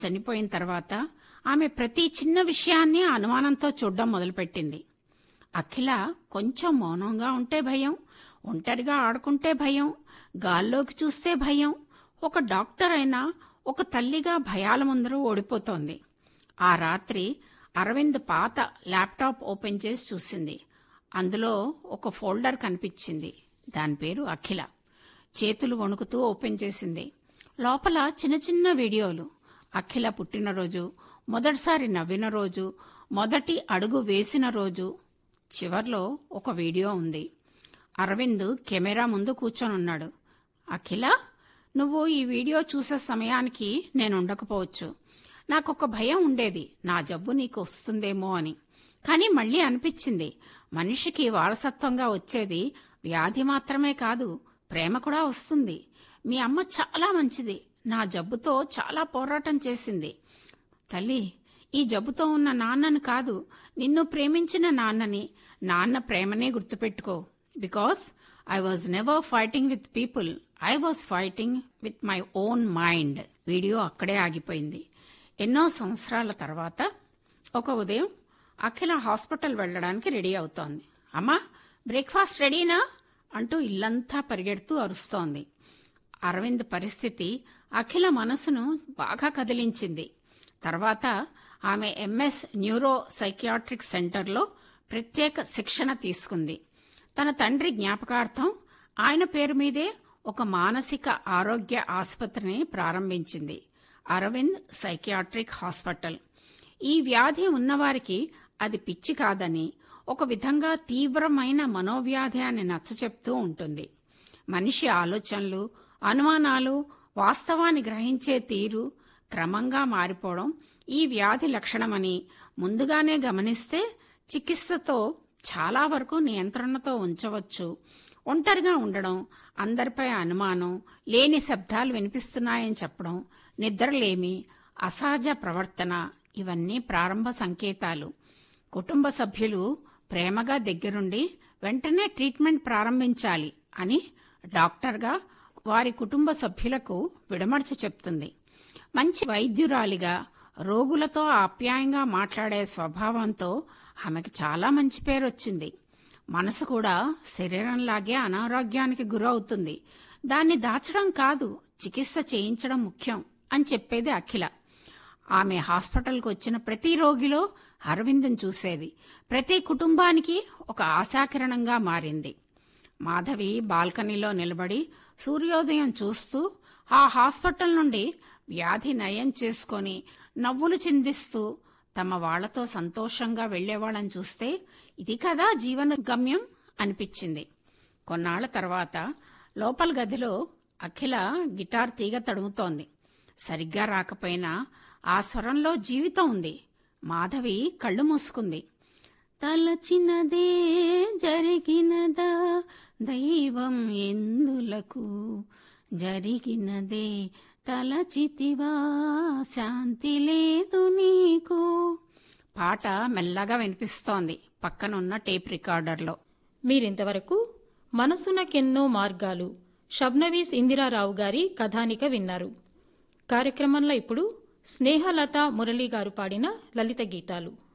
చనిపోయిన తర్వాత ఆమె ప్రతి చిన్న విషయాన్ని అనుమానంతో చూడడం మొదలుపెట్టింది అఖిల కొంచెం మౌనంగా ఉంటే భయం ఒంటరిగా ఆడుకుంటే భయం గాల్లోకి చూస్తే భయం ఒక డాక్టర్ అయినా ఒక తల్లిగా భయాల ముందర ఓడిపోతోంది ఆ రాత్రి అరవింద్ పాత ల్యాప్టాప్ ఓపెన్ చేసి చూసింది అందులో ఒక ఫోల్డర్ కనిపించింది దాని పేరు అఖిల చేతులు వణుకుతూ ఓపెన్ చేసింది లోపల చిన్న చిన్న వీడియోలు అఖిల పుట్టినరోజు మొదటిసారి నవ్విన రోజు మొదటి అడుగు వేసిన రోజు చివర్లో ఒక వీడియో ఉంది అరవింద్ కెమెరా ముందు కూర్చొనున్నాడు అఖిల నువ్వు ఈ వీడియో చూసే సమయానికి నేను ఉండకపోవచ్చు నాకొక భయం ఉండేది నా జబ్బు నీకు వస్తుందేమో అని కానీ మళ్ళీ అనిపించింది మనిషికి వారసత్వంగా వచ్చేది వ్యాధి మాత్రమే కాదు ప్రేమ కూడా వస్తుంది మీ అమ్మ చాలా మంచిది నా జబ్బుతో చాలా పోరాటం చేసింది తల్లి ఈ జబ్బుతో ఉన్న నాన్నను కాదు నిన్ను ప్రేమించిన నాన్నని నాన్న ప్రేమనే గుర్తుపెట్టుకో because I was never fighting with people I was fighting with my own mind video అక్కడే ఆగిపోయింది ఎన్నో సంవత్సరాల తర్వాత ఒక ఉదయం అఖిల హాస్పిటల్ వెళ్ళడానికి రెడీ అవుతోంది అమ్మా బ్రేక్ఫాస్ట్ రెడీనా అంటూ ఇల్లంతా పరిగెడుతూ అరుస్తోంది అరవింద్ పరిస్థితి అఖిల మనసును బాగా కదిలించింది తర్వాత ఆమె ఎంఎస్ న్యూరో సైకియాట్రిక్ సెంటర్లో ప్రత్యేక శిక్షణ తీసుకుంది తన తండ్రి జ్ఞాపకార్థం ఆయన పేరు మీదే ఒక మానసిక ఆరోగ్య ఆసుపత్రిని ప్రారంభించింది అరవింద్ సైకియాట్రిక్ హాస్పిటల్ ఈ వ్యాధి ఉన్నవారికి అది పిచ్చి కాదని ఒక విధంగా తీవ్రమైన మనోవ్యాధి అని నచ్చచెప్తూ ఉంటుంది మనిషి ఆలోచనలు అనుమానాలు వాస్తవాన్ని గ్రహించే తీరు క్రమంగా మారిపోవడం ఈ వ్యాధి లక్షణమని ముందుగానే గమనిస్తే చికిత్సతో చాలా వరకు నియంత్రణతో ఉంచవచ్చు ఒంటరిగా ఉండడం అందరిపై అనుమానం లేని శబ్దాలు వినిపిస్తున్నాయని చెప్పడం నిద్రలేమి అసహజ ప్రవర్తన ఇవన్నీ ప్రారంభ సంకేతాలు కుటుంబ సభ్యులు ప్రేమగా దగ్గరుండి వెంటనే ట్రీట్మెంట్ ప్రారంభించాలి అని డాక్టర్గా వారి కుటుంబ సభ్యులకు విడమర్చి చెప్తుంది మంచి వైద్యురాలిగా రోగులతో ఆప్యాయంగా మాట్లాడే స్వభావంతో ఆమెకు చాలా మంచి పేరు వచ్చింది మనసు కూడా శరీరంలాగే అనారోగ్యానికి గురవుతుంది దాన్ని దాచడం కాదు చికిత్స చేయించడం ముఖ్యం అని చెప్పేది అఖిల ఆమె హాస్పిటల్కు వచ్చిన ప్రతి రోగిలో అరవిందం చూసేది ప్రతి కుటుంబానికి ఒక ఆశాకిరణంగా మారింది మాధవి బాల్కనీలో నిలబడి సూర్యోదయం చూస్తూ ఆ హాస్పిటల్ నుండి వ్యాధి నయం చేసుకొని నవ్వులు చిందిస్తూ తమ వాళ్లతో సంతోషంగా వెళ్లేవాళ్ళని చూస్తే ఇది కదా జీవన గమ్యం అనిపించింది కొన్నాళ్ల తర్వాత లోపల గదిలో అఖిల గిటార్ తీగ తడుముతోంది సరిగ్గా రాకపోయినా ఆ స్వరంలో జీవితం ఉంది మాధవి కళ్ళు మూసుకుంది తలచినదే జరిగినదా దైవం ఎందులకు జరిగినదే తలచితివా శాంతి లేదు నీకు పాట మెల్లగా వినిపిస్తోంది పక్కనున్న టేప్ రికార్డర్లో మీరింతవరకు మనసునకెన్నో మార్గాలు షబ్నవీస్ ఇందిరారావు గారి కథానిక విన్నారు కార్యక్రమంలో ఇప్పుడు స్నేహలత మురళీ గారు పాడిన లలిత గీతాలు